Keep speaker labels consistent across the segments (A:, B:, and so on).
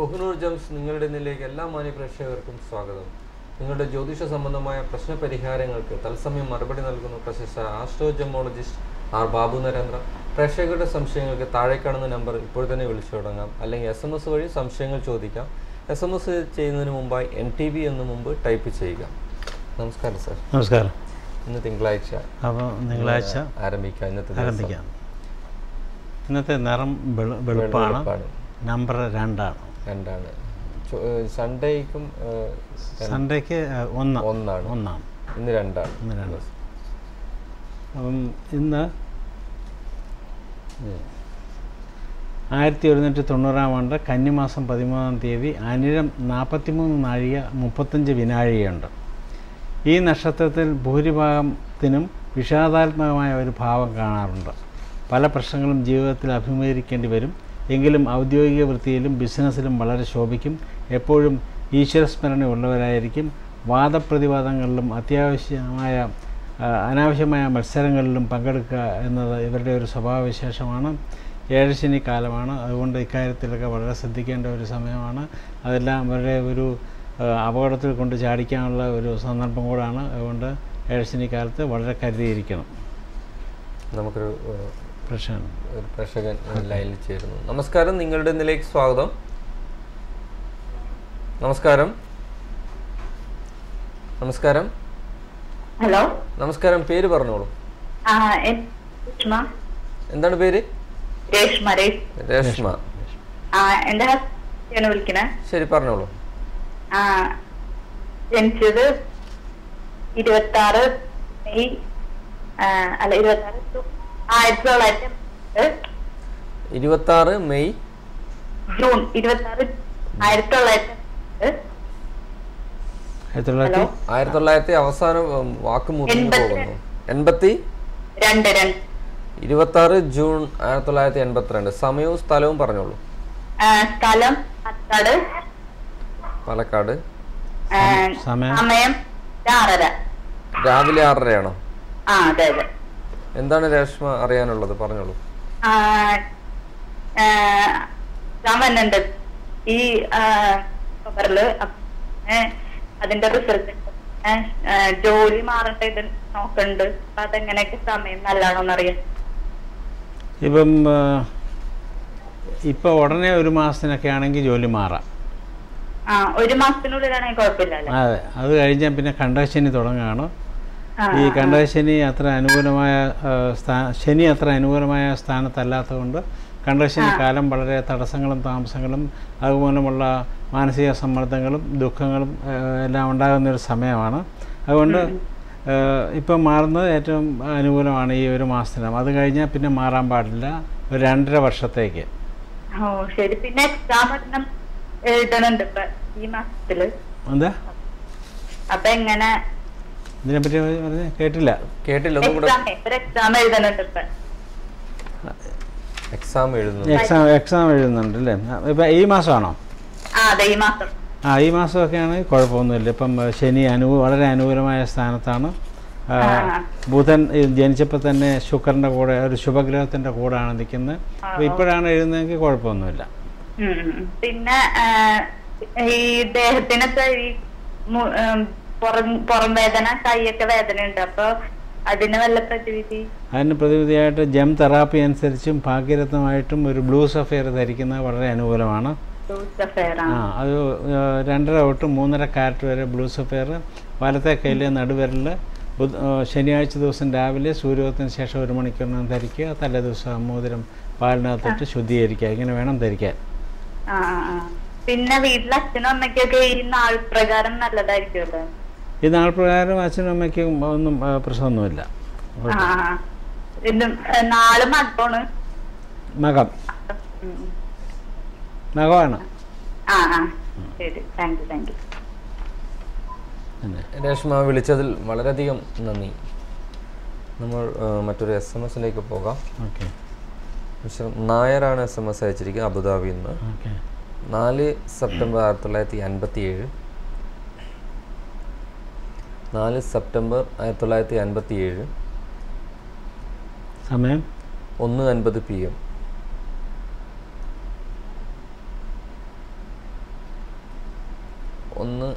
A: Kohinoor gems നിങ്ങളുടെ ഇന്നിലേക്ക് എല്ലാ മാന്യ പ്രേക്ഷകർക്കും സ്വാഗതം നിങ്ങളുടെ ജ്യോതിഷ സംബന്ധമായ പ്രശ്ന പരിഹാരങ്ങൾക്ക് തത്സമയം മറുപടി നൽകുന്ന പ്രശസ്ത ആസ്ട്രോജമോളജിസ്റ്റ് ആർ ബാബു നരേന്ദ്ര പ്രേക്ഷകരുടെ സംശയങ്ങൾക്ക് താഴെ കാണുന്ന നമ്പർ ഇപ്പോൾ തന്നെ വിളിച്ചു തുടങ്ങാം അല്ലെങ്കിൽ എസ് എം എസ് വഴി സംശയങ്ങൾ ചോദിക്കാം എസ് എം എസ് ചെയ്യുന്നതിന് മുമ്പായി എൻ ടി വി എന്ന് മുമ്പ് ടൈപ്പ് ചെയ്യുക നമസ്കാരം സർ
B: നമസ്കാരം
A: ഇന്ന് തിങ്കളാഴ്ച
B: അപ്പോൾ തിങ്കളാഴ്ച
A: ആരംഭിക്കാം ഇന്നത്തെ ദിവസം.
B: ആരംഭിക്കാം ഇന്നത്തെ നിറം വെളു വെളുപ്പാണ്
A: വെളുപ്പാണ്.
B: നമ്പർ രണ്ടാണ്
A: രണ്ടാണ് ചൊ- ഏഹ് സൺഡേക്കും ഏഹ്,
B: സൺഡേക്ക് ഒന്ന്
A: ഒന്നാണ്
B: ഒന്നാണ്
A: ഇന്ന് രണ്ടാണ്
B: ഇന്ന് രണ്ട് അപ്പം ഇന്ന് ആയിരത്തി ഒരുന്നൂറ്റി തൊണ്ണൂറാം ആണ്ട് കന്നിമാസം പതിമൂന്നാം തീയതി അനിഴം നാൽപ്പത്തിമൂന്ന് നാഴിക മുപ്പത്തഞ്ച് വിനാഴികയുണ്ട് ഈ നക്ഷത്രത്തിൽ ഭൂരിഭാഗത്തിനും വിഷാദാത്മകമായ ഒരു ഭാവം കാണാറുണ്ട് പല പ്രശ്നങ്ങളും ജീവിതത്തിൽ അഭിമുഖീകരിക്കേണ്ടി വരും എങ്കിലും ഔദ്യോഗിക വൃത്തിയിലും ബിസിനസ്സിലും വളരെ ശോഭിക്കും എപ്പോഴും ഈശ്വരസ്മരണ ഉള്ളവരായിരിക്കും വാദപ്രതിവാദങ്ങളിലും അത്യാവശ്യമായ ആ, അനാവശ്യമായ മത്സരങ്ങളിലും പങ്കെടുക്കുക എന്നത് ഇവരുടെ ഒരു സ്വഭാവവിശേഷമാണ് ഏഴശനി കാലമാണ് അതുകൊണ്ട് ഇക്കാര്യത്തിലൊക്കെ വളരെ ശ്രദ്ധിക്കേണ്ട ഒരു സമയമാണ് അതെല്ലാം അവരുടെ ഒരു ആ, അപകടത്തിൽ കൊണ്ട് ചാടിക്കാനുള്ള ഒരു സന്ദർഭം കൂടാണ് അതുകൊണ്ട് ഏഴശനി കാലത്ത് വളരെ കരുതിയിരിക്കണം
A: നമുക്കൊരു ഏഹ്,
B: പ്രശ്നം
A: ഒരു പ്രേക്ഷകൻ ലൈനിൽ ചേരുന്നു നമസ്കാരം നിങ്ങളുടെ ഇന്നിലേക്ക് സ്വാഗതം നമസ്കാരം നമസ്കാരം
C: ഹലോ
A: നമസ്കാരം പേര് പറഞ്ഞോളൂ
C: ആ എൻ- രേഷ്മ
A: എന്താണ് പേര്
C: രേഷ്മ രേഷ്മ
A: രേഷ്മ
C: ആ എന്റെ ഹസ്ബൻഡ് വിളിക്കണേ
A: ശരി പറഞ്ഞോളൂ
C: ആ ജനിച്ചത് ഇരുപത്തി ആറ് മെയ് ആ, അല്ല ഇരുപത്തി ആറ് ആയിരത്തി തൊള്ളായിരത്തി എൺപത്
A: ഇരുപത്തി ആറ് മെയ്
C: ജൂൺ ഇരുപത്തി ആറ് ആയിരത്തി തൊള്ളായിരത്തി എൺപത്
B: ആയിരത്തി തൊള്ളായിരത്തി
C: ഹലോ
A: ആയിരത്തി തൊള്ളായിരത്തി അവസാനം ഉം, വാക്ക് മുറിഞ്ഞു
C: എൺപത്തി
A: പോകുന്നു എൺപത്തി
C: രണ്ട് രണ്ട്
A: ഇരുപത്തി ആറ് ജൂൺ ആയിരത്തി തൊള്ളായിരത്തി എൺപത്തിരണ്ട് സമയവും സ്ഥലവും പറഞ്ഞോളൂ
C: ആ, സ്ഥലം പാലക്കാട്
A: പാലക്കാട്
C: ആ,
B: സമയം?
C: സമയം ആറര
A: രാവിലെ ആറരയാണോ
C: ആ അതെ അതെ
A: എന്താണ് രേഷ്മ അറിയാനുള്ളത് പറഞ്ഞോളൂ
C: ആ, ആ, ഞാൻ വന്നിട്ടുണ്ട് ഈ പേപ്പറില് അതിന്റെ റിസൾട്ട് ജോലി മാറട്ടെ ഇത് നോക്കണ്ട് അപ്പൊ അതെങ്ങനെയൊക്കെ സമയം നല്ലതാണോന്ന് അറിയാം
B: ഇപ്പം ഇപ്പോൾ ഉടനെ ഒരു മാസത്തിനൊക്കെ ആണെങ്കിൽ ജോലി മാറാം
C: ആ ഒരു മാസത്തിനുള്ളിലാണെങ്കിൽ കുഴപ്പമില്ല അല്ലേ
B: അതെ അത് കഴിഞ്ഞാൽ പിന്നെ കണ്ടശനി തുടങ്ങുകയാണ്
C: ആ,
B: ഈ കണ്ടശനി അത്ര അനുകൂലമായ ആ, സ്ഥാ ശനി അത്ര അനുകൂലമായ സ്ഥാനത്തല്ലാത്തതുകൊണ്ട് കണ്ടശനി കാലം വളരെ തടസ്സങ്ങളും താമസങ്ങളും അതുമൂലമുള്ള മാനസിക സമ്മർദ്ദങ്ങളും ദുഃഖങ്ങളും ആ, എല്ലാം ഉണ്ടാകുന്ന ഒരു സമയമാണ് അതുകൊണ്ട് ആ, ഇപ്പം മാറുന്നത് ഏറ്റവും അനുകൂലമാണ് ഈ ഒരു മാസത്തിനും അത് കഴിഞ്ഞാൽ പിന്നെ മാറാൻ പാടില്ല ഒരു രണ്ടര വർഷത്തേക്ക്
C: ഓ ശരി പിന്നെ എക്സാം ഒരെണ്ണം എഴുതണുണ്ട് ഇപ്പൊ ഈ മാസത്തില്
B: എന്താ
C: അപ്പൊ എങ്ങനെ
B: ഇതിനെപ്പറ്റി പറഞ്ഞ് കേട്ടില്ല
A: കേട്ടില്ല ഒന്നും കൂടെ
C: എക്സാം ഒരു എക്സാം എഴുതണുണ്ട് ഇപ്പൊ
A: എക്സാം എഴുതുന്നു
B: എക്സാം എക്സാം എഴുതുന്നുണ്ട് അല്ലേ ഇപ്പം ഈ മാസമാണോ
C: ആ അതെ ഈ മാസം
B: ആ ഈ മാസമൊക്കെ ആണെങ്കിൽ കുഴപ്പമൊന്നുമില്ല ഇപ്പം ശനി അനു വളരെ അനുകൂലമായ സ്ഥാനത്താണ് ആ,
C: ആ.
B: ബുധൻ ഈ ജനിച്ചപ്പോൾ തന്നെ ശുക്രൻ്റെ കൂടെ ഒരു ശുഭഗ്രഹത്തിൻ്റെ കൂടെയാണ് നിൽക്കുന്നത് അപ്പോൾ ഇപ്പോഴാണ് എഴുതുന്നതെങ്കിൽ കുഴപ്പമൊന്നുമില്ല
C: ഉം ഉം ഉം. പിന്നെ ആ, ഈ ദേഹത്തിനൊക്കെ ഈ മു- ഉം, പുറം പുറം വേദന കൈയൊക്കെ വേദന ഉണ്ട് അപ്പൊ അതിന് വല്ല പ്രതിവിധി
B: അതിന് പ്രതിവിധിയായിട്ട് ജം തെറാപ്പി അനുസരിച്ചും ഭാഗ്യരത്നമായിട്ടും ഒരു ബ്ലൂ സഫയർ ധരിക്കുന്നത് വളരെ അനുകൂലമാണ്
C: ലൂസിഫർ
B: ആ അത് ആ, രണ്ടര തൊട്ട് മൂന്നര കാരറ്റ് വരെ ബ്ലൂ സഫയർ വലത്തെ കയ്യിലെ നടുവിരൽ ബുധ ആ, ശനിയാഴ്ച ദിവസം രാവിലെ സൂര്യോദയത്തിന് ശേഷം ഒരു മണിക്കൂറിനകം ധരിക്കുക തലേ ദിവസം മോതിരം പാലിനകത്തിട്ട് ശുദ്ധീകരിക്കുക ഇങ്ങനെ വേണം ധരിക്കാൻ
C: ആ ആ, ആ. പിന്നെ വീട്ടിലെ അച്ഛനും അമ്മയ്ക്കൊക്കെ ഈ നാൾ പ്രകാരം നല്ലതായിരിക്കുമല്ലോ
B: ഈ നാൾ പ്രകാരം അച്ഛനും അമ്മയ്ക്കും ഒന്നും ആ, പ്രശ്നമൊന്നുമില്ല
C: ആ ആ. ഇത് നാള് മട്ടോണ്
B: മകം മകമാണ്
C: ആ ആ ശരി താങ്ക് യു താങ്ക് യു
B: പിന്നെ
A: രേഷ്മ വിളിച്ചതിൽ വളരെയധികം നന്ദി നമ്മൾ ആ, മറ്റൊരു എസ് എം എസിലേക്ക് പോകാം
B: ഓക്കെ
A: മിസ്റ്റർ നായരാണ് എസ് എം എസ് അയച്ചിരിക്കുന്നത് അബുദാബിയിൽ നിന്ന്
B: ഓക്കെ
A: നാല് സെപ്റ്റംബർ ആയിരത്തി തൊള്ളായിരത്തി അൻപത്തി ഏഴ് നാല് സെപ്റ്റംബർ ആയിരത്തി തൊള്ളായിരത്തി അൻപത്തി ഏഴ്
B: സമയം
A: ഒന്ന് അൻപത് പി എം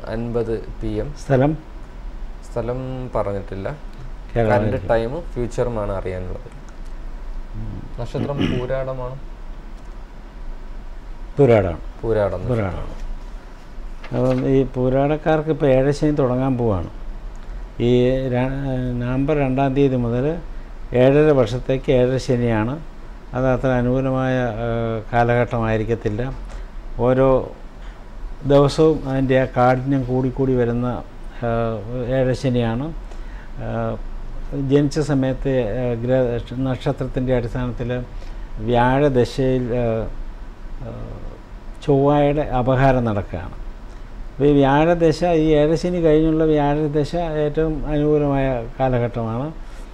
A: അൻപത് പി എം
B: സ്ഥലം
A: സ്ഥലം പറഞ്ഞിട്ടില്ല
B: കേരള
A: കറണ്ട് ടൈമും ഫ്യൂച്ചറുമാണ് അറിയാനുള്ളത് നക്ഷത്രം പൂരാടമാണ്
B: പുരാടാണ്
A: പൂരാടം
B: പുരാടാണ് അപ്പം ഈ പുരാടക്കാർക്ക് ഇപ്പോൾ ഏഴശനി തുടങ്ങാൻ പോവാണ് ഈ ര- നവംബർ രണ്ടാം തീയതി മുതൽ ഏഴര വർഷത്തേക്ക് ഏഴര ശനിയാണ് അത് അത്ര അനുകൂലമായ ആ, കാലഘട്ടമായിരിക്കത്തില്ല ഓരോ ദിവസവും അതിൻ്റെ ആ കാഠിന്യം കൂടിക്കൂടി വരുന്ന ആ, ഏഴശനിയാണ് ആ, ജനിച്ച സമയത്ത് ആ, ഗ്രഹ നക്ഷത്രത്തിൻ്റെ അടിസ്ഥാനത്തിൽ വ്യാഴദശയിൽ ആ, ആ, ചൊവ്വയുടെ അപഹാരം നടക്കുകയാണ് അപ്പോൾ ഈ വ്യാഴദശ ഈ ഏഴശനി കഴിഞ്ഞുള്ള വ്യാഴദശ ഏറ്റവും അനുകൂലമായ കാലഘട്ടമാണ്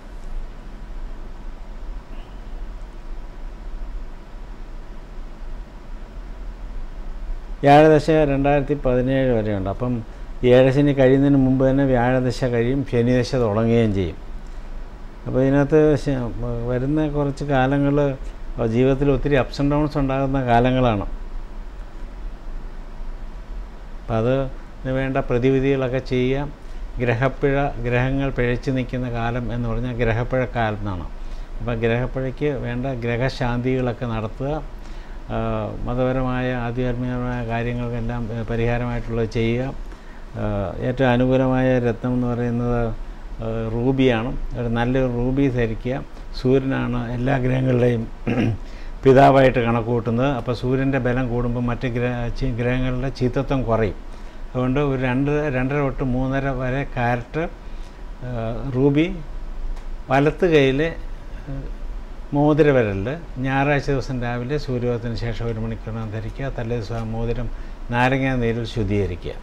B: വ്യാഴദശ രണ്ടായിരത്തി പതിനേഴ് വരെയുണ്ട് അപ്പം ഈ ഏഴശനി കഴിയുന്നതിന് മുമ്പ് തന്നെ വ്യാഴദശ കഴിയും ശനിദശ തുടങ്ങുകയും ചെയ്യും അപ്പോൾ ഇതിനകത്ത് ശ- വരുന്ന കുറച്ച് കാലങ്ങൾ ജീവിതത്തിൽ ഒത്തിരി അപ്സ് ആൻഡ് ഡൗൺസ് ഉണ്ടാകുന്ന കാലങ്ങളാണ് അപ്പം അതിന് വേണ്ട പ്രതിവിധികളൊക്കെ ചെയ്യുക ഗ്രഹപ്പിഴ ഗ്രഹങ്ങൾ പിഴച്ചു നിൽക്കുന്ന കാലം എന്ന് പറഞ്ഞാൽ ഗ്രഹപ്പിഴ കാലം എന്നാണ് അപ്പോൾ ഗ്രഹപ്പിഴയ്ക്ക് വേണ്ട ഗ്രഹശാന്തികളൊക്കെ നടത്തുക ആ, മതപരമായ ആധ്യാത്മികമായ കാര്യങ്ങൾക്കെല്ലാം ഏ, പരിഹാരമായിട്ടുള്ളത് ചെയ്യുക ആ, ഏറ്റവും അനുകൂലമായ രത്നം എന്ന് പറയുന്നത് ആ, റൂബിയാണ് ഒരു നല്ലൊരു റൂബി ധരിക്കുക സൂര്യനാണ് എല്ലാ ഗ്രഹങ്ങളുടെയും പിതാവായിട്ട് കണക്ക് കൂട്ടുന്നത് അപ്പോൾ സൂര്യൻ്റെ ബലം കൂടുമ്പോൾ മറ്റ് ഗ്രഹ ചി- ഗ്രഹങ്ങളുടെ ചീത്തത്വം കുറയും അതുകൊണ്ട് ഒരു രണ്ട് രണ്ടര തൊട്ട് മൂന്നര വരെ കാരറ്റ് റൂബി വലത്ത് കൈയിൽ മോതിര വിരലിൽ ഞായറാഴ്ച ദിവസം രാവിലെ സൂര്യോദയത്തിന് ശേഷം ഒരു മണിക്കൂറിനകം ധരിക്കുക തലേ ദിവസം ആ മോതിരം നാരങ്ങ നീരിൽ ശുദ്ധീകരിക്കുക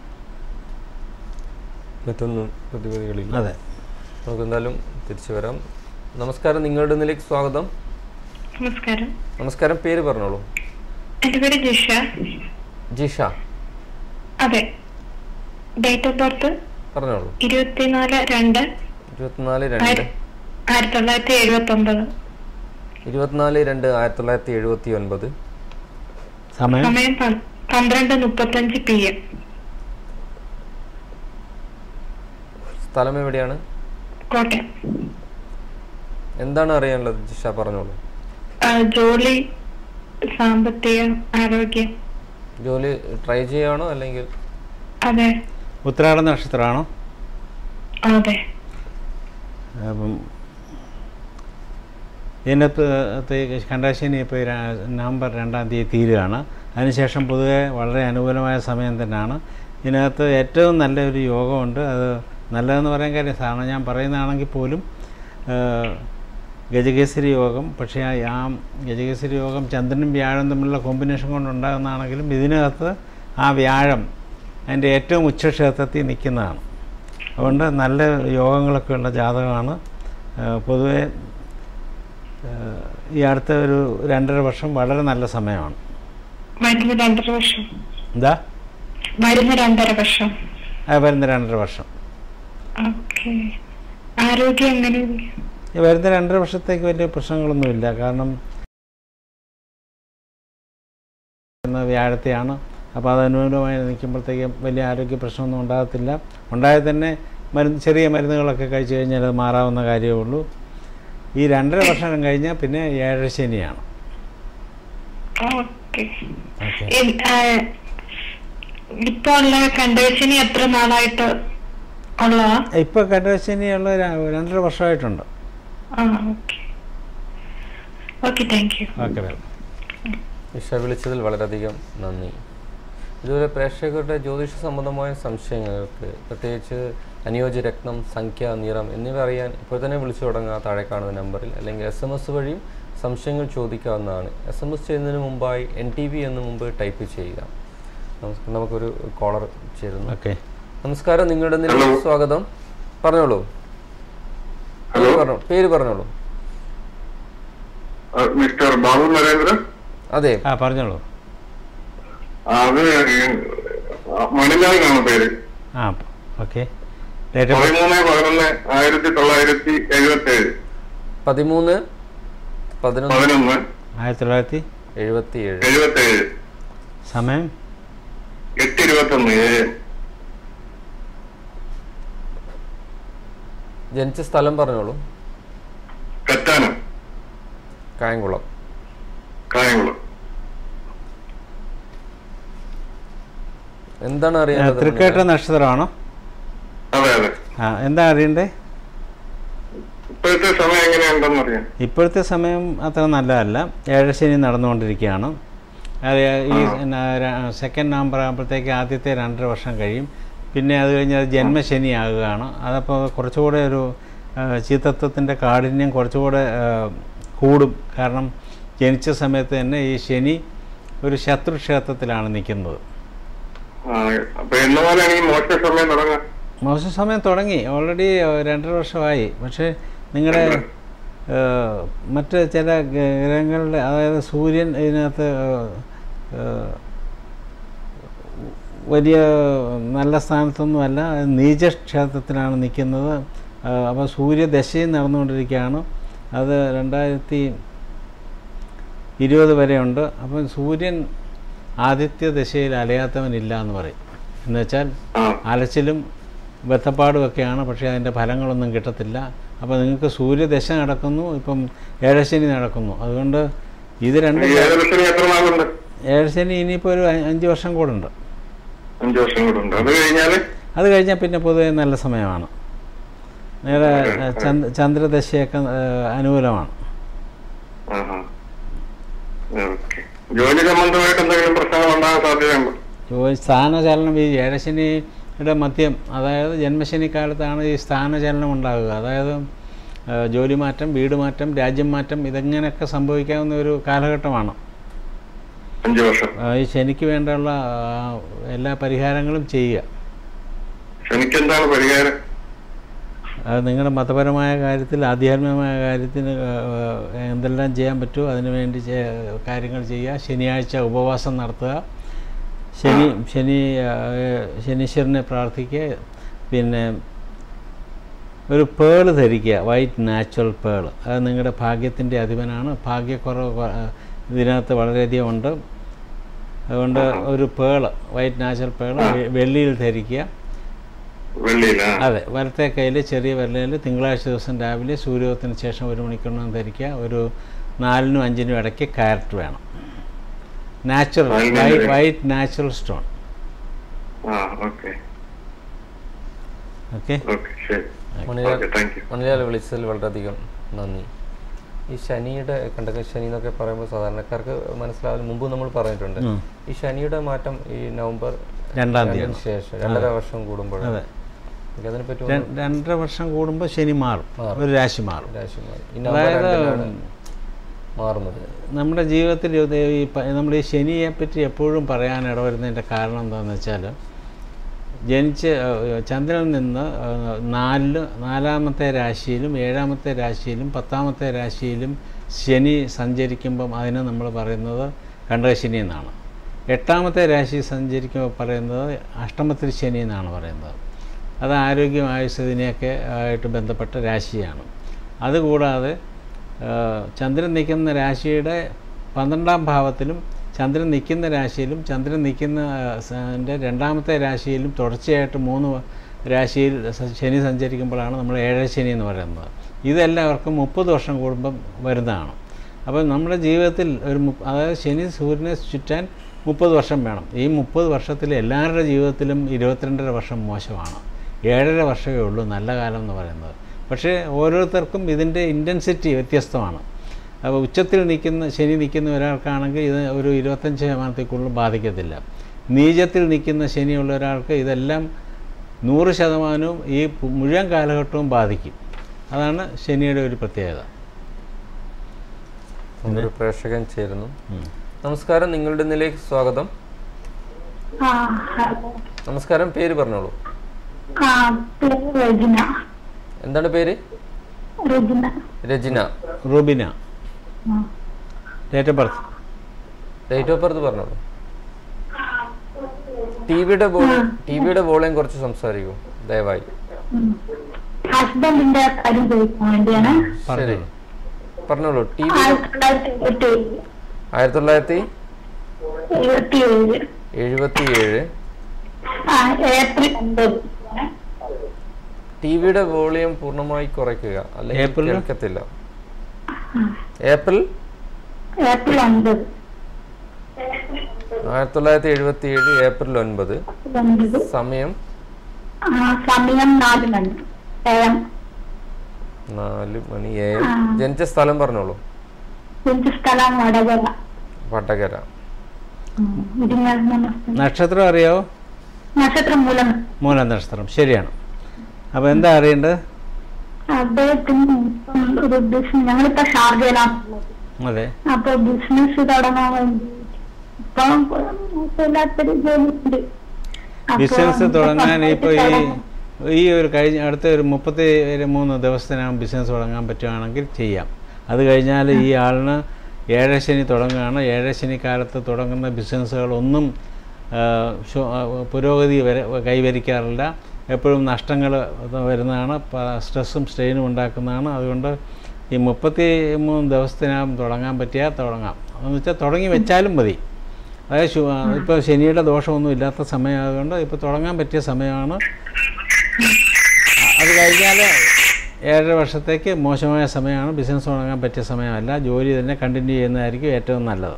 A: മറ്റൊന്നും പ്രതിവിധികളില്ല
B: അതെ
A: നമുക്ക് എന്തായാലും തിരിച്ചു വരാം നമസ്കാരം നിങ്ങളുടെ നിലയ്ക്ക് സ്വാഗതം
C: നമസ്കാരം
A: നമസ്കാരം പേര് പറഞ്ഞോളൂ
C: എന്റെ പേര് ജിഷ
A: ജിഷ
C: അതെ ഡേറ്റ് ഓഫ് ബർത്ത്
A: പറഞ്ഞോളൂ
C: ഇരുപത്തിനാല് രണ്ട്
A: ഇരുപത്തിനാല് രണ്ട്
C: ആയിര- ആയിരത്തി തൊള്ളായിരത്തി എഴുപത്തി ഒമ്പത്
A: ഇരുപത്തിനാല് രണ്ട് ആയിരത്തി തൊള്ളായിരത്തി എഴുപത്തി ഒൻപത്
B: സമയം
C: സമയം പ- പന്ത്രണ്ട് മുപ്പത്തഞ്ച് പി എം
A: സ്ഥലം എവിടെയാണ്
C: കോട്ടയം
A: എന്താണ് അറിയാനുള്ളത് ജിഷ പറഞ്ഞോളൂ
C: ആ, ജോലി സാമ്പത്തികം ആരോഗ്യം
A: ജോലി ട്രൈ ചെയ്യുകയാണോ അല്ലെങ്കിൽ
C: അതെ
B: ഉത്തരാട നക്ഷത്രമാണോ
C: അതെ
B: അപ്പം ഇതിനകത്ത് കണ്ടാശനി ഇപ്പോൾ നവംബർ രണ്ടാം തീയതി തീരുകയാണ് അതിനുശേഷം പൊതുവെ വളരെ അനുകൂലമായ സമയം തന്നെയാണ് ഇതിനകത്ത് ഏറ്റവും നല്ലൊരു യോഗമുണ്ട് അത് നല്ലതെന്ന് പറയാൻ കാര്യം സാധാരണ ഞാൻ പറയുന്നതാണെങ്കിൽ പോലും ആ, ഗജകേസരി യോഗം പക്ഷേ ആ ആ ഗജകേസരി യോഗം ചന്ദ്രനും വ്യാഴം തമ്മിലുള്ള കോമ്പിനേഷൻ കൊണ്ടുണ്ടാകുന്നതാണെങ്കിലും ഇതിനകത്ത് ആ വ്യാഴം അതിൻ്റെ ഏറ്റവും ഉച്ചക്ഷേത്രത്തിൽ നിൽക്കുന്നതാണ് അതുകൊണ്ട് നല്ല യോഗങ്ങളൊക്കെ ഉള്ള ജാതകമാണ് ആ, പൊതുവെ ആ, ഈ അടുത്ത ഒരു രണ്ടര വർഷം വളരെ നല്ല സമയമാണ്
C: വരുന്ന രണ്ടര വർഷം
B: എന്താ
C: വരുന്ന രണ്ടര വർഷം
B: ആ, വരുന്ന രണ്ടര വർഷം
C: ഓക്കെ ആരോഗ്യം എങ്ങനെ
B: ഈ വരുന്ന രണ്ടര വർഷത്തേക്ക് വലിയ പ്രശ്നങ്ങളൊന്നുമില്ല കാരണം എന്ന വ്യാഴത്തെയാണ് അപ്പോൾ അത് അനുകൂലമായി നിൽക്കുമ്പോഴത്തേക്കും വലിയ ആരോഗ്യ പ്രശ്നമൊന്നും ഉണ്ടാകത്തില്ല ഉണ്ടായാൽ തന്നെ മരുന്ന് ചെറിയ മരുന്നുകളൊക്കെ കഴിച്ചു കഴിഞ്ഞാൽ അത് മാറാവുന്ന കാര്യമേ ഉള്ളൂ ഈ രണ്ടര വർഷം കഴിഞ്ഞാൽ പിന്നെ ഏഴര ശനിയാണ്
C: ഓക്കെ
B: ഓക്കെ
C: ഇപ്പൊ ഉള്ള കണ്ടവശിനി എത്ര നാളായിട്ട് ഉള്ളതാ
B: ഇപ്പോൾ കണ്ടശനിയുള്ള രണ്ടര വർഷമായിട്ടുണ്ട്
C: ആ okay okay thank you
B: okay welcome
A: Isha വിളിച്ചതിൽ വളരെയധികം നന്ദി ഇതുവരെ പ്രേക്ഷകരുടെ ജ്യോതിഷ സംബന്ധമായ സംശയങ്ങൾക്ക് പ്രത്യേകിച്ച് അനുയോജ്യ രത്നം സംഖ്യ നിറം എന്നിവ അറിയാൻ ഇപ്പോൾ തന്നെ വിളിച്ചു തുടങ്ങുക താഴെ കാണുന്ന നമ്പറിൽ അല്ലെങ്കിൽ എസ് എം എസ് വഴിയും സംശയങ്ങൾ ചോദിക്കാവുന്നതാണ് എസ് എം എസ് ചെയ്യുന്നതിന് മുമ്പായി എൻ ടി വി എന്ന് മുമ്പ് ടൈപ്പ് ചെയ്യുക നമുക്ക് നമുക്കൊരു കോളർ ചേരുന്നു
B: ഓക്കെ
A: നമസ്കാരം നിങ്ങളുടെ നിലയിൽ സ്വാഗതം പറഞ്ഞോളൂ പേര് പറഞ്ഞോ പേര് പറഞ്ഞോളൂ
D: മിസ്റ്റർ ബാബു നരേന്ദ്രൻ
A: അതെ
B: ആ പറഞ്ഞോളൂ
D: അത് മണിലാലിനാണ് പേര്
B: ആ ഓക്കെ ഡേറ്റ് ഓഫ്
D: പതിമൂന്ന് പതിനൊന്ന് ആയിരത്തി തൊള്ളായിരത്തി എഴുപത്തി ഏഴ്
A: പതിമൂന്ന് പതിനൊന്ന്
D: പതിനൊന്ന്
B: ആയിരത്തി തൊള്ളായിരത്തി
A: എഴുപത്തി ഏഴ്
D: എഴുപത്തി ഏഴ്
B: സമയം
D: എട്ട് ഇരുപത്തി ഒന്ന് ഏഴ്
A: ജനിച്ച സ്ഥലം പറഞ്ഞോളൂ
D: കറ്റാനം
A: കായംകുളം
D: കായംകുളം
A: എന്താണ് അറിയേണ്ടത്
B: തൃക്കേട്ട നക്ഷത്രമാണോ
D: അതെ അതെ
B: ആ എന്താ അറിയണ്ടേ
D: ഇപ്പോഴത്തെ സമയം എങ്ങനെയുണ്ടെന്ന് അറിയാം
B: ഇപ്പോഴത്തെ സമയം അത്ര നല്ലതല്ല ഏഴശനി നടന്നുകൊണ്ടിരിക്കുകയാണ് അത് ഈ സെക്കൻഡ് നവംബർ ആകുമ്പോഴത്തേക്ക് ആദ്യത്തെ രണ്ടര വർഷം കഴിയും പിന്നെ അത് കഴിഞ്ഞ് അത് ജന്മശനി ആകുകയാണ് അതപ്പോൾ കുറച്ചുകൂടെ ഒരു ആ, ചീത്തത്വത്തിൻ്റെ കാഠിന്യം കുറച്ചുകൂടെ ആ, കൂടും കാരണം ജനിച്ച സമയത്ത് തന്നെ ഈ ശനി ഒരു ശത്രുക്ഷേത്രത്തിലാണ് നിൽക്കുന്നത്
D: ആ, അപ്പൊ എന്ന പോലെയാണ് ഈ മോശ സമയം തുടങ്ങാൻ
B: മോശം സമയം തുടങ്ങി ഓൾറെഡി രണ്ടര വർഷമായി പക്ഷേ നിങ്ങളുടെ ഏഹ്, മറ്റ് ചില ഗ- ഗ്രഹങ്ങളുടെ അതായത് സൂര്യൻ ഇതിനകത്ത് ഏഹ്, ഏഹ്, വലിയ നല്ല സ്ഥാനത്തൊന്നുമല്ല നീചക്ഷേത്രത്തിലാണ് നിൽക്കുന്നത് അപ്പോൾ സൂര്യദശയും നടന്നുകൊണ്ടിരിക്കുകയാണ് അത് രണ്ടായിരത്തി ഇരുപത് വരെയുണ്ട് അപ്പം സൂര്യൻ ആദിത്യ ദശയിൽ അലയാത്തവനില്ല എന്ന് പറയും എന്നുവെച്ചാൽ
D: ആ
B: അലച്ചിലും ബദ്ധപ്പാടുമൊക്കെയാണ് പക്ഷേ അതിൻ്റെ ഫലങ്ങളൊന്നും കിട്ടത്തില്ല അപ്പോൾ നിങ്ങൾക്ക് സൂര്യദശ നടക്കുന്നു ഇപ്പം ഏഴശനി നടക്കുന്നു അതുകൊണ്ട് ഇത്
D: ഈ
B: രണ്ടും
D: ഏകദേശം എത്ര നാളുണ്ട്
B: ഏഴശനി ഇനിയിപ്പോൾ ഒരു അ- അഞ്ച് വർഷം കൂടെ ഉണ്ട്
D: അഞ്ചു വർഷം കൂടെ ഉണ്ട് അത് കഴിഞ്ഞാല്
B: അത് കഴിഞ്ഞാൽ പിന്നെ പൊതുവെ നല്ല സമയമാണ് നേരെ ചന്ദ് ചന്ദ്രദശയൊക്കെ ഏഹ്, അനുകൂലമാണ്
D: ആഹാ. ഓക്കെ ജോലി സംബന്ധമായിട്ട് എന്തെങ്കിലും പ്രശ്നങ്ങൾ ഉണ്ടാകാൻ സാധ്യതയുണ്ടോ
B: ജോലി സ്ഥാനചലനം ഈ ഏഴശനിയുടെ മധ്യം അതായത് ജന്മശനി കാലത്താണ് ഈ സ്ഥാനചലനം ഉണ്ടാകുക അതായത് ആ, ജോലി മാറ്റം വീട് മാറ്റം രാജ്യം മാറ്റം ഇതെങ്ങനെയൊക്കെ സംഭവിക്കാവുന്ന ഒരു കാലഘട്ടമാണ്
D: അഞ്ചു വർഷം
B: ആ, ഈ ശനിക്ക് വേണ്ടിയുള്ള ആ, എല്ലാ പരിഹാരങ്ങളും ചെയ്യുക
D: എനിക്ക് എന്താണ് പരിഹാരം
B: അത് നിങ്ങളുടെ മതപരമായ കാര്യത്തിൽ ആധ്യാത്മികമായ കാര്യത്തിന് ആ, ആ, എന്തെല്ലാം ചെയ്യാൻ പറ്റുമോ അതിനു വേണ്ടി ചെ- കാര്യങ്ങൾ ചെയ്യുക ശനിയാഴ്ച ഉപവാസം നടത്തുക ശനി ശനി ആ, ശനീശ്വരനെ പ്രാർത്ഥിക്കുക പിന്നെ ഒരു പേള് ധരിക്കുക വൈറ്റ് നാച്ചുറൽ പേൾ അത് നിങ്ങളുടെ ഭാഗ്യത്തിൻ്റെ അധിപനാണ് ഭാഗ്യക്കുറവ് കൊ- ആ, ഇതിനകത്ത് വളരെയധികം ഉണ്ട് അതുകൊണ്ട് ഒരു പേള് വൈറ്റ് നാച്ചുറൽ പേള് വെള്ളിയിൽ ധരിക്കുക
D: വെള്ളിയില
B: അതെ വലത്തെ കയ്യിൽ ചെറിയ വിരലിൽ തിങ്കളാഴ്ച ദിവസം രാവിലെ സൂര്യോദയത്തിന് ശേഷം ഒരു മണിക്കൂറിനും ധരിക്കുക ഒരു നാലിനും അഞ്ചിനും ഇടയ്ക്ക് കാരറ്റ് വേണം നാച്ചുറൽ
D: നാലിനും
B: വൈറ്റ്
D: അഞ്ചിനും.
B: വൈറ്റ് നാച്ചുറൽ സ്റ്റോൺ
D: ആ ഓക്കെ
B: ഓക്കെ
D: ഓക്കെ ശരി
A: Manilal
D: okay thank you
A: Manilal വിളിച്ചതിൽ വളരെയധികം നന്ദി ഈ ശനിയുടെ കണ്ടക ശനി എന്നൊക്കെ പറയുമ്പോൾ സാധാരണക്കാർക്ക് മനസ്സിലാവാൻ മുമ്പ് നമ്മൾ പറഞ്ഞിട്ടുണ്ട്
B: ഉം.
A: ഈ ശനിയുടെ മാറ്റം ഈ നവംബർ
B: രണ്ടാം
A: രണ്ടിന്
B: തീയതി
A: ശേഷം രണ്ടര വർഷം കൂടുമ്പോൾ
B: അതെ
A: അതിനെ പറ്റി
B: ര- രണ്ടര വർഷം കൂടുമ്പോൾ ശനി മാറും
A: മാറും.
B: ഒരു രാശി മാറും
A: രാശി മാറി ഈ നവംബർ
B: അതായത്
A: രണ്ടിനാണ് മാറുന്നത്
B: നമ്മുടെ ജീവിതത്തിൽ ഇത് ഈ പ- നമ്മൾ ഈ ശനിയെ പറ്റി എപ്പോഴും പറയാൻ ഇടവരുന്നതിൻ്റെ കാരണം എന്താണെന്ന് വെച്ചാൽ ജനിച്ച് ഏഹ്, ചന്ദ്രനിൽ നിന്ന് ഏഹ്, നാലില് നാലാമത്തെ രാശിയിലും ഏഴാമത്തെ രാശിയിലും പത്താമത്തെ രാശിയിലും ശനി സഞ്ചരിക്കുമ്പം അതിനെ നമ്മൾ പറയുന്നത് കണ്ടകശനി എന്നാണ് എട്ടാമത്തെ രാശി സഞ്ചരിക്കുമ്പോൾ പറയുന്നത് അഷ്ടമത്തിൽ ശനി എന്നാണ് പറയുന്നത് അത് ആരോഗ്യം ആയുസ് ഇതിനെയൊക്കെ ആയിട്ട് ബന്ധപ്പെട്ട രാശിയാണ് അതുകൂടാതെ ആ, ചന്ദ്രൻ നിൽക്കുന്ന രാശിയുടെ പന്ത്രണ്ടാം ഭാവത്തിലും ചന്ദ്രൻ നിൽക്കുന്ന രാശിയിലും ചന്ദ്രൻ നിൽക്കുന്ന ആ, സ- ൻ്റെ രണ്ടാമത്തെ രാശിയിലും തുടർച്ചയായിട്ട് മൂന്ന് വ- രാശിയിൽ സ- ശനി സഞ്ചരിക്കുമ്പോഴാണ് നമ്മൾ ഏഴര ശനി എന്ന് പറയുന്നത് ഇതെല്ലാവർക്കും മുപ്പത് വർഷം കൂടുമ്പം വരുന്നതാണ് അപ്പോൾ നമ്മുടെ ജീവിതത്തിൽ ഒരു മു- അതായത് ശനി സൂര്യനെ ചുറ്റാൻ മുപ്പത് വർഷം വേണം ഈ മുപ്പത് വർഷത്തിൽ എല്ലാവരുടെ ജീവിതത്തിലും ഇരുപത്തിരണ്ടര വർഷം മോശമാണ് ഏഴര വർഷമേ ഉള്ളൂ നല്ല കാലം എന്ന് പറയുന്നത് പക്ഷേ ഓരോരുത്തർക്കും ഇതിൻ്റെ ഇൻറ്റൻസിറ്റി വ്യത്യസ്തമാണ് അപ്പോൾ ഉച്ചത്തിൽ നിൽക്കുന്ന ശനി നിൽക്കുന്ന ഒരാൾക്കാണെങ്കിൽ ഇത് ഒരു ഇരുപത്തഞ്ച് ശതമാനത്തിൽ കൂടുതൽ ബാധിക്കത്തില്ല നീചത്തിൽ നിൽക്കുന്ന ശനിയുള്ള ഒരാൾക്ക് ഇതെല്ലാം നൂറ് ശതമാനവും ഈ പു- മുഴുവൻ കാലഘട്ടവും ബാധിക്കും അതാണ് ശനിയുടെ ഒരു പ്രത്യേകത
A: ഒരു പ്രേക്ഷകൻ ചേരുന്നു
B: ഉം.
A: നമസ്കാരം നിങ്ങളുടെ നിലയ്ക്ക് സ്വാഗതം
C: ആ ഹലോ
A: നമസ്കാരം പേര് പറഞ്ഞോളൂ
C: ആ പേര് റെജിന
A: എന്താണ് പേര്
C: റെജിന
A: രചന
B: റൂബിന
C: ആ.
B: Date of birth
A: date of birth പറഞ്ഞോളൂ ടി വിയുടെ ടി വിയുടെ വോളിയം കുറച്ച് സംസാരിക്കൂ ദയവായി
C: ഉം. ഹസ്ബൻഡിന്റെ കാര്യം ചോദിക്കാൻ വേണ്ടിയാണ്
A: ശരി പറഞ്ഞോളൂ ടി വി
C: ആയിരത്തി തൊള്ളായിരത്തി എഴുപത്തി ഏഴ്
A: ആയിരത്തി തൊള്ളായിരത്തി
C: എഴുപത്തി ഏഴ്
A: എഴുപത്തി ഏഴ്
C: ആ ഏപ്രിൽ ഒമ്പത്
A: ടി വിയുടെ വോളിയം പൂർണ്ണമായി കുറയ്ക്കുക അല്ലെങ്കിൽ
B: ഏപ്രിലിൽ?
A: കേൾക്കത്തില്ല ഏപ്രിൽ
C: ഏപ്രിൽ ഒൻപത്
A: ആയിരത്തി തൊള്ളായിരത്തി എഴുപത്തി ഏഴ് ഏപ്രിൽ ഒൻപത്
C: ഒൻപത്
A: സമയം
C: ആ, സമയം നാല് മണി ഏഴം
A: നാല് മണി എ എം ജനിച്ച സ്ഥലം പറഞ്ഞോളൂ
C: ജനിച്ച സ്ഥലം വടകര
A: വടകര
C: ഉം. ഇരിങ്ങാലക്കുട.
B: നക്ഷത്രം അറിയാവോ
C: നക്ഷത്രം മൂലം
B: മൂല നക്ഷത്രം ശരിയാണ് അപ്പോൾ എന്താ അറിയേണ്ടത്
C: അദ്ദേഹത്തിന് ഇപ്പം ഒരു ബിസിനസ് ഞങ്ങളിപ്പോ ഷാർജയിലാണുള്ളത്
B: അതെ
C: അപ്പൊ ബിസിനസ് തുടങ്ങാൻ വേണ്ടി ഇപ്പം കുഴപ്പമില്ലാത്തൊരു ജോലി ഉണ്ട് അപ്പൊ
B: ബിസിനസ് തുടങ്ങാൻ ഇപ്പോൾ ഈ
C: തുടങ്ങാൻ.
B: ഈ ഒരു കഴിഞ്ഞ അടുത്ത ഒരു മുപ്പത്തി മൂന്ന് ദിവസത്തിനകം ബിസിനസ് തുടങ്ങാൻ പറ്റുകയാണെങ്കിൽ ചെയ്യാം അത് കഴിഞ്ഞാൽ ഈ ആളിന് ഏഴശനി തുടങ്ങുകയാണ് ഏഴശനി കാലത്ത് തുടങ്ങുന്ന ബിസിനസ്സുകളൊന്നും ആ, ശു- ആ, പുരോഗതി വരെ കൈവരിക്കാറില്ല എപ്പോഴും നഷ്ടങ്ങൾ വരുന്നതാണ് പ- സ്ട്രെസ്സും സ്ട്രെയിനും ഉണ്ടാക്കുന്നതാണ് അതുകൊണ്ട് ഈ മുപ്പത്തി മൂന്ന് ദിവസത്തിനകം തുടങ്ങാൻ പറ്റിയാൽ തുടങ്ങാം എന്ന് വെച്ചാൽ തുടങ്ങി വെച്ചാലും മതി അതായത് ശു- ഇപ്പോൾ ശനിയുടെ ദോഷമൊന്നും ഇല്ലാത്ത സമയമായതുകൊണ്ട് ഇപ്പോൾ തുടങ്ങാൻ പറ്റിയ സമയമാണ് അത് കഴിഞ്ഞാൽ ഏഴര വർഷത്തേക്ക് മോശമായ സമയമാണ് ബിസിനസ് തുടങ്ങാൻ പറ്റിയ സമയമല്ല ജോലി തന്നെ കണ്ടിന്യൂ ചെയ്യുന്നതായിരിക്കും ഏറ്റവും നല്ലത്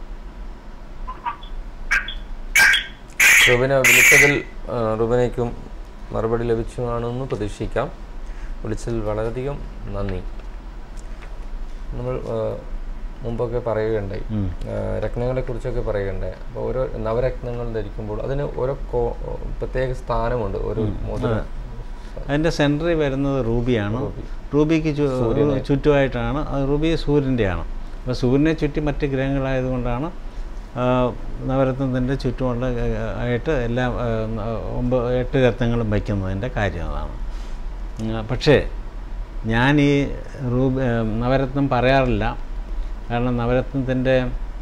A: റുബിന വിളിച്ചതിൽ ആ, റുബിനയ്ക്കും മറുപടി ലഭിച്ചു കാണുമെന്ന് പ്രതീക്ഷിക്കാം വിളിച്ചതിൽ വളരെയധികം നന്ദി നമ്മൾ ആ, മുമ്പൊക്കെ പറയുകയുണ്ടായി
B: ഉം.
A: രത്നങ്ങളെ കുറിച്ചൊക്കെ പറയുകയുണ്ടായി അപ്പോൾ ഓരോ നവരത്നങ്ങൾ ധരിക്കുമ്പോൾ അതിന് ഓരോ കോ- പ്രത്യേക സ്ഥാനമുണ്ട് ഓരോ മോതിരം
B: അതിൻ്റെ സെൻറ്ററിൽ വരുന്നത് റൂബിയാണ്
A: റൂബി.
B: റൂബിക്ക് ചു-
A: സൂര്യനെ.
B: ചുറ്റുമായിട്ടാണ് അത് റൂബി സൂര്യൻ്റെയാണ് അപ്പോൾ സൂര്യനെ ചുറ്റി മറ്റ് ഗ്രഹങ്ങളായതുകൊണ്ടാണ് ആ, നവരത്നത്തിൻ്റെ ചുറ്റുമുള്ള ആ, ആയിട്ട് എല്ലാ ആ, ഒമ്പത് എട്ട് രത്നങ്ങളും വയ്ക്കുന്നതിൻ്റെ കാര്യം അതാണ് ഉം, പക്ഷേ ഞാൻ ഈ റൂബി ആ, നവരത്നം പറയാറില്ല കാരണം നവരത്നത്തിൻ്റെ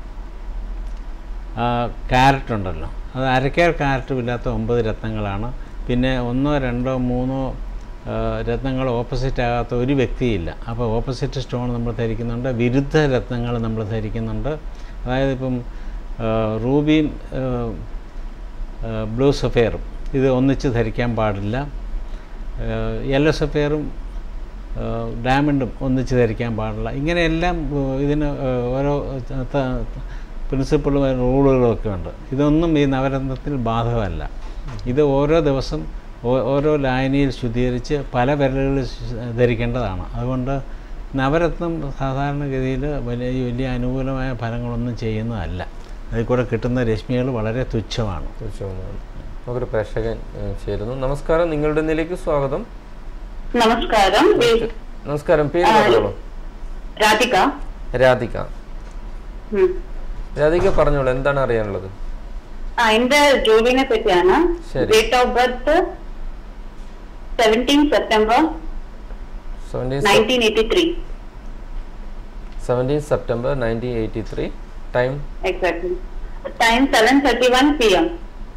B: ക്യാരറ്റ് ഉണ്ടല്ലോ അത് അരക്കേർ ക്യാരറ്റും ഇല്ലാത്ത ഒമ്പത് രത്നങ്ങളാണ് പിന്നെ ഒന്നോ രണ്ടോ മൂന്നോ ആ, രത്നങ്ങൾ ഓപ്പോസിറ്റ് ആകാത്ത ഒരു വ്യക്തിയില്ല അപ്പോൾ ഓപ്പോസിറ്റ് സ്റ്റോൺ നമ്മൾ ധരിക്കുന്നുണ്ട് വിരുദ്ധ രത്നങ്ങൾ നമ്മൾ ധരിക്കുന്നുണ്ട് അതായത് ഇപ്പം ആ, റൂബിയും ആ, ആ, ബ്ലൂ സഫയറും ഇത് ഒന്നിച്ച് ധരിക്കാൻ പാടില്ല യെല്ലോ സഫയറും ഡയമണ്ടും ഒന്നിച്ച് ധരിക്കാൻ പാടില്ല ഇങ്ങനെയെല്ലാം ഏഹ്, ഇതിന് ഏഹ്, ഓരോ പ്രിൻസിപ്പിളും റൂളുകളും ഒക്കെ ഉണ്ട് ഇതൊന്നും ഈ നവരത്നത്തിൽ ബാധകമല്ല ഇത് ഓരോ ദിവസം ഓ- ഓരോ ലായനിയിൽ ശുദ്ധീകരിച്ച് പല വിരലുകളിൽ ശു- ധരിക്കേണ്ടതാണ് അതുകൊണ്ട് നവരത്നം സാധാരണഗതിയിൽ വലിയ വലിയ അനുകൂലമായ ഫലങ്ങളൊന്നും ചെയ്യുന്നതല്ല അതിൽ കൂടെ കിട്ടുന്ന രശ്മികൾ വളരെ തുച്ഛമാണ്
A: തീർച്ചയായും നമുക്കൊരു പ്രേക്ഷകൻ ഏ, ചേരുന്നു നമസ്കാരം നിങ്ങളുടെ നിലയ്ക്ക് സ്വാഗതം
C: നമസ്കാരം ഈ-
A: നമസ്കാരം പേര് പറഞ്ഞോളൂ
C: രാധിക
A: രാധിക
C: ഉം.
A: രാധിക പറഞ്ഞോളൂ എന്താണ് അറിയാനുള്ളത്
C: ആ എന്റെ ജോലിനെ പറ്റിയാണ്
A: ശരി.
C: Date of birth seventeen September
A: seventeen
C: nineteen eighty three
A: seventeen September nineteen eighty three time
C: exactly time seven thirty one P M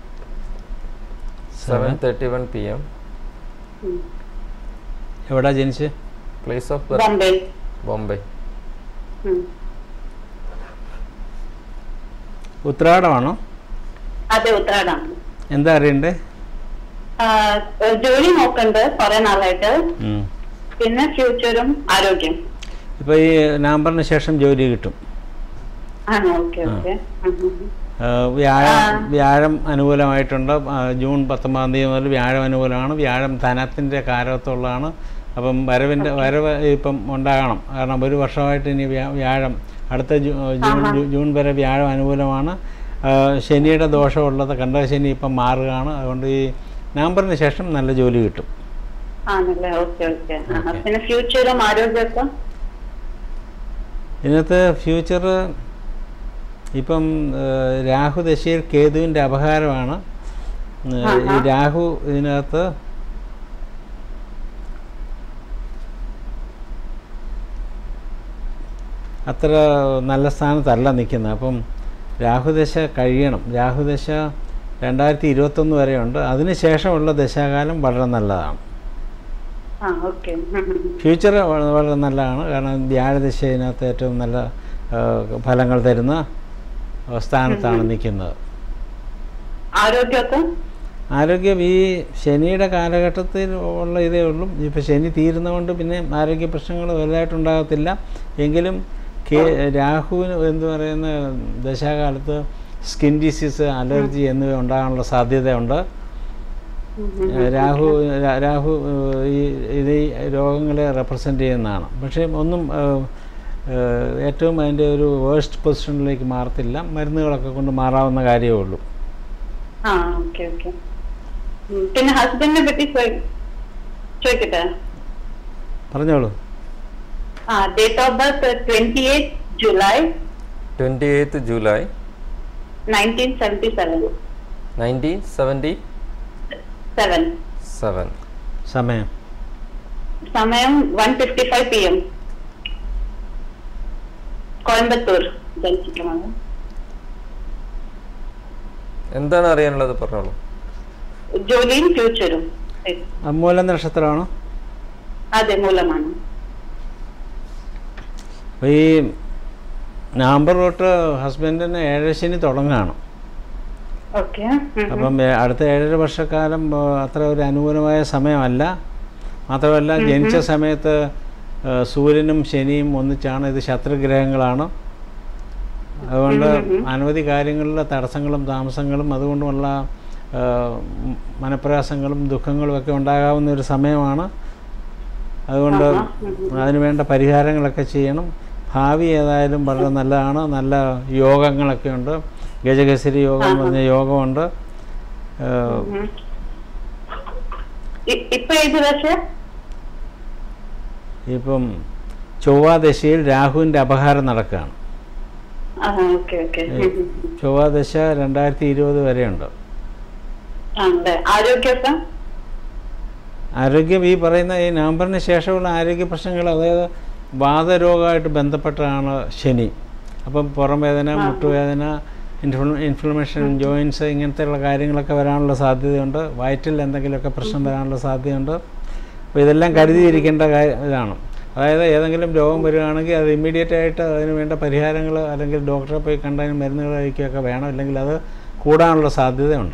A: seven thirty one P M
B: എവിടെ ജനിച്ച്
A: place of birth
C: Bombay
A: Bombay
C: ഉം.
B: ഉത്രാടമാണോ
C: അതെ ഉത്തരാടാണ്
B: എന്താ അറിയണ്ടേ
C: ആ, ജോലി നോക്കണ്ട് കുറെ നാളായിട്ട്
B: ഉം.
C: പിന്നെ ഫ്യൂച്ചറും ആരോഗ്യം
B: ഇപ്പോൾ ഈ നവംബറിന് ശേഷം ജോലി കിട്ടും
C: ആണ് ഓക്കെ ഓക്കെ
B: ആ, വ്യാഴം വ്യാഴം അനുകൂലമായിട്ടുണ്ട് ആ, ജൂൺ പത്തൊമ്പതാം തീയതി മുതൽ വ്യാഴം അനുകൂലമാണ് വ്യാഴം ധനത്തിൻ്റെ കാരകത്തുള്ളതാണ് അപ്പം വരവിൻ്റെ വരവ് ഇപ്പം ഉണ്ടാകണം കാരണം ഒരു വർഷമായിട്ട് ഇനി വ്യാ- വ്യാഴം അടുത്ത ജൂ- ജൂൺ ജൂ- ജൂൺ വരെ വ്യാഴം അനുകൂലമാണ് ആ, ശനിയുടെ ദോഷമുള്ളത് കണ്ട ശനി ഇപ്പം മാറുകയാണ് അതുകൊണ്ട് ഈ നവംബറിന് ശേഷം നല്ല ജോലി കിട്ടും
C: ആണല്ലേ ഓക്കെ ഓക്കെ പിന്നെ ഫ്യൂച്ചറും ആരോഗ്യമൊക്കെ
B: ഇതിനകത്ത് ഫ്യൂച്ചർ ഇപ്പം ഏഹ്, രാഹു ദശയിൽ കേതുവിൻ്റെ അപഹാരമാണ് ഏഹ്, ഈ രാഹു ഇതിനകത്ത് അത്ര നല്ല സ്ഥാനത്തല്ല നിൽക്കുന്നത് അപ്പം രാഹുദശ കഴിയണം രാഹുദശ രണ്ടായിരത്തി ഇരുപത്തൊന്ന് വരെയുണ്ട് അതിന് ശേഷമുള്ള ദശാകാലം വളരെ നല്ലതാണ്
C: ആ ഓക്കെ
B: ഫ്യൂച്ചർ വ- വളരെ നല്ലതാണ് കാരണം വ്യാഴദശ ഇതിനകത്ത് ഏറ്റവും നല്ല ആ, ഫലങ്ങൾ തരുന്ന ആ, സ്ഥാനത്താണ് നിൽക്കുന്നത്
C: ആരോഗ്യമൊക്കെ
B: ആരോഗ്യം ഈ ശനിയുടെ കാലഘട്ടത്തിൽ ഉള്ള ഇതേ ഉള്ളൂ ഇപ്പോൾ ശനി തീരുന്നതുകൊണ്ട് പിന്നെ ആരോഗ്യ പ്രശ്നങ്ങൾ വലുതായിട്ടുണ്ടാകത്തില്ല എങ്കിലും കേ രാഹുവിന് എന്ന് പറയുന്ന ദശാകാലത്ത് സ്കിൻ ഡിസീസ് അലർജി എന്നിവ ഉണ്ടാകാനുള്ള സാധ്യതയുണ്ട് രാഹു രാ- രാഹു ഏഹ്, ഈ ഇത് ഈ രോഗങ്ങളെ റെപ്രസെൻ്റ് ചെയ്യുന്നതാണ് പക്ഷേ ഒന്നും ഏഹ്, ഏഹ്, ഏറ്റവും അതിൻ്റെ ഒരു വേഴ്സ്റ്റ് പൊസിഷനിലേക്ക് മാറത്തില്ല മരുന്നുകളൊക്കെ കൊണ്ട് മാറാവുന്ന കാര്യമേ ഉള്ളൂ
C: ആ ഓക്കെ ഓക്കെ പിന്നെ ഹസ്ബൻഡിനെ പറ്റി ചോദി- ചോദിക്കട്ടെ
B: പറഞ്ഞോളൂ
C: ആ date of birth twenty eight July
A: twenty eighth July
C: nineteen seventy seven
A: nineteen seventy
C: seven
A: seven
B: സമയം
C: സമയം one fifty five P M Coimbatore ജനിച്ചിട്ടുള്ളത്
A: എന്താണ് അറിയാനുള്ളത് പറഞ്ഞോളൂ
C: ജോലിയും ഫ്യൂച്ചറും
B: മൂല നക്ഷത്രമാണോ
C: അതെ മൂലമാണ്
B: അപ്പോൾ ഈ നവംബർ തൊട്ട് ഹസ്ബൻഡിന് ഏഴശനി തുടങ്ങുകയാണ്
C: ഓക്കെ
B: അപ്പം ഏ- അടുത്ത ഏഴര വർഷക്കാലം ആ, അത്ര ഒരു അനുകൂലമായ സമയമല്ല മാത്രമല്ല ജനിച്ച സമയത്ത് ആ, സൂര്യനും ശനിയും ഒന്നിച്ചാണ് ഇത് ശത്രുഗ്രഹങ്ങളാണ് അതുകൊണ്ട് അനവധി കാര്യങ്ങളിലെ തടസ്സങ്ങളും താമസങ്ങളും അതുകൊണ്ടുമുള്ള ആ, ഉം, മനപ്രയാസങ്ങളും ദുഃഖങ്ങളും ഒക്കെ ഉണ്ടാകാവുന്ന ഒരു സമയമാണ് അതുകൊണ്ട് അതിന് വേണ്ട പരിഹാരങ്ങളൊക്കെ ചെയ്യണം ഭാവി ഏതായാലും വളരെ നല്ലതാണ് നല്ല യോഗങ്ങളൊക്കെ ഉണ്ട് ഗജകസരി യോഗം എന്ന് പറഞ്ഞ യോഗമുണ്ട് ഏഹ്,
C: ഇപ്പൊ ഏത് ദശ
B: ഇപ്പം ചൊവ്വാദശയിൽ രാഹുവിൻ്റെ അപഹാരം നടക്കുകയാണ്
C: ഓക്കെ ഓക്കെ
B: ചൊവ്വാദശ രണ്ടായിരത്തി ഇരുപത് വരെയുണ്ട്
C: ആണല്ലേ ആരോഗ്യമൊക്കെ
B: ആരോഗ്യം ഈ പറയുന്ന ഈ നവംബറിന് ശേഷമുള്ള ആരോഗ്യ പ്രശ്നങ്ങൾ അതായത് വാതരോഗമായിട്ട് ബന്ധപ്പെട്ടാണ് ശനി അപ്പം പുറം വേദന മുട്ടുവേദന ഇൻഫ്ലു ഇൻഫ്ലമേഷൻ ജോയിൻസ് ഇങ്ങനത്തെയുള്ള കാര്യങ്ങളൊക്കെ വരാനുള്ള സാധ്യതയുണ്ട് വയറ്റിൽ എന്തെങ്കിലുമൊക്കെ പ്രശ്നം വരാനുള്ള സാധ്യതയുണ്ട് അപ്പോൾ ഇതെല്ലാം കരുതിയിരിക്കേണ്ട കാര്യം ഇതാണ് അതായത് ഏതെങ്കിലും രോഗം വരികയാണെങ്കിൽ അത് ഇമ്മീഡിയറ്റ് ആയിട്ട് അതിന് വേണ്ട പരിഹാരങ്ങൾ അല്ലെങ്കിൽ ഡോക്ടറെ പോയി കണ്ടതിന് മരുന്നുകൾ കഴിക്കുകയൊക്കെ വേണം അല്ലെങ്കിൽ അത് കൂടാനുള്ള സാധ്യതയുണ്ട്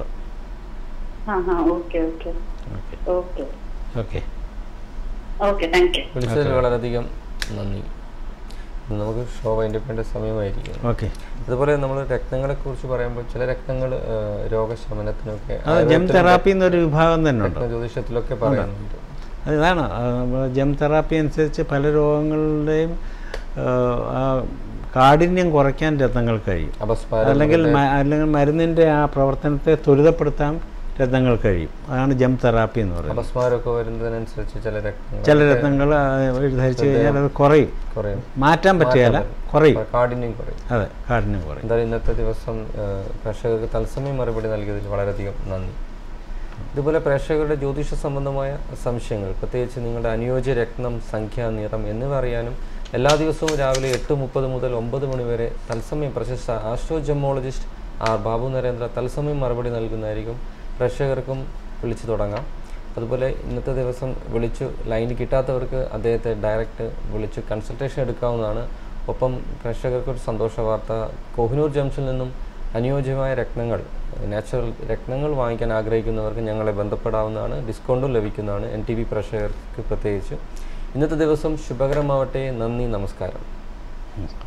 C: ആ ഹാ okay okay
B: okay
C: okay
B: okay
C: okay thank you
A: വിളിച്ചതിൽ വളരെയധികം നന്ദി നമുക്ക് ഷോ വൈൻഡപ്പിൻ്റെ സമയമായിരിക്കും
B: ഓക്കെ
A: അതുപോലെ നമ്മൾ രക്തങ്ങളെ കുറിച്ച് പറയുമ്പോൾ ചില രക്തങ്ങൾ രരോഗശമനത്തിനൊക്കെ
B: അത് ജെം തെറാപ്പി എന്നൊരു വിഭാഗം തന്നെ ഉണ്ട്
A: രക്ത ജ്യോതിഷത്തിലൊക്കെ പറയുന്നുണ്ട്
B: ഇതാണ് ജെം തെറാപ്പി അനുസരിച്ച് പല രോഗങ്ങളുടെയും ആ, ആ കാഠിന്യം കുറയ്ക്കാൻ രത്നങ്ങൾ കഴിയും
A: അപസ്മാരം
B: അല്ലെങ്കിൽ മ- അല്ലെങ്കിൽ മരുന്നിൻ്റെ ആ പ്രവർത്തനത്തെ ത്വരിതപ്പെടുത്താൻ രത്നങ്ങൾ കഴിയും അതാണ് ജെം തെറാപ്പി എന്ന് പറയുന്നത്
A: അപസ്മാരമൊക്കെ വരുന്നതിനനുസരിച്ച് ചില രക്തങ്ങൾ
B: ചില രത്നങ്ങൾ ധരിച്ചു കഴിഞ്ഞാൽ അത് കുറയും
A: കുറയും
B: മാറ്റാൻ പറ്റുകയില്ല കുറയും
A: കാഠിന്യം കുറയും
B: അതെ കാഠിന്യം കുറയും
A: എന്തായാലും ഇന്നത്തെ ദിവസം ആ, പ്രേക്ഷകർക്ക് തത്സമയം മറുപടി നൽകിയതിൽ വളരെയധികം നന്ദി ഇതുപോലെ പ്രേക്ഷകരുടെ ജ്യോതിഷ സംബന്ധമായ സംശയങ്ങൾ പ്രത്യേകിച്ച് നിങ്ങളുടെ അനുയോജ്യ രത്നം സംഖ്യ നിറം എന്നിവ അറിയാനും എല്ലാ ദിവസവും രാവിലെ എട്ട് മുപ്പത് മുതൽ ഒമ്പത് മണി വരെ തത്സമയം പ്രശസ്ത ആസ്ട്രോജമോളജിസ്റ്റ് ആർ ബാബു നരേന്ദ്ര തത്സമയം മറുപടി നൽകുന്നതായിരിക്കും പ്രേക്ഷകർക്കും വിളിച്ചു തുടങ്ങാം അതുപോലെ ഇന്നത്തെ ദിവസം വിളിച്ചു ലൈൻ കിട്ടാത്തവർക്ക് അദ്ദേഹത്തെ ഡയറക്റ്റ് വിളിച്ച് കൺസൾട്ടേഷൻ എടുക്കാവുന്നതാണ് ഒപ്പം പ്രേക്ഷകർക്ക് ഒരു സന്തോഷ വാർത്ത കോഹിനൂർ ജംഗ്ഷനിൽ നിന്നും അനുയോജ്യമായ രത്നങ്ങൾ നാച്ചുറൽ രത്നങ്ങൾ വാങ്ങിക്കാൻ ആഗ്രഹിക്കുന്നവർക്ക് ഞങ്ങളെ ബന്ധപ്പെടാവുന്നതാണ് ഡിസ്കൗണ്ടും ലഭിക്കുന്നതാണ് എൻ ടി വി പ്രേക്ഷകർക്ക് പ്രത്യേകിച്ച് ഇന്നത്തെ ദിവസം ശുഭകരമാവട്ടെ നന്ദി നമസ്കാരം
B: നമസ്കാരം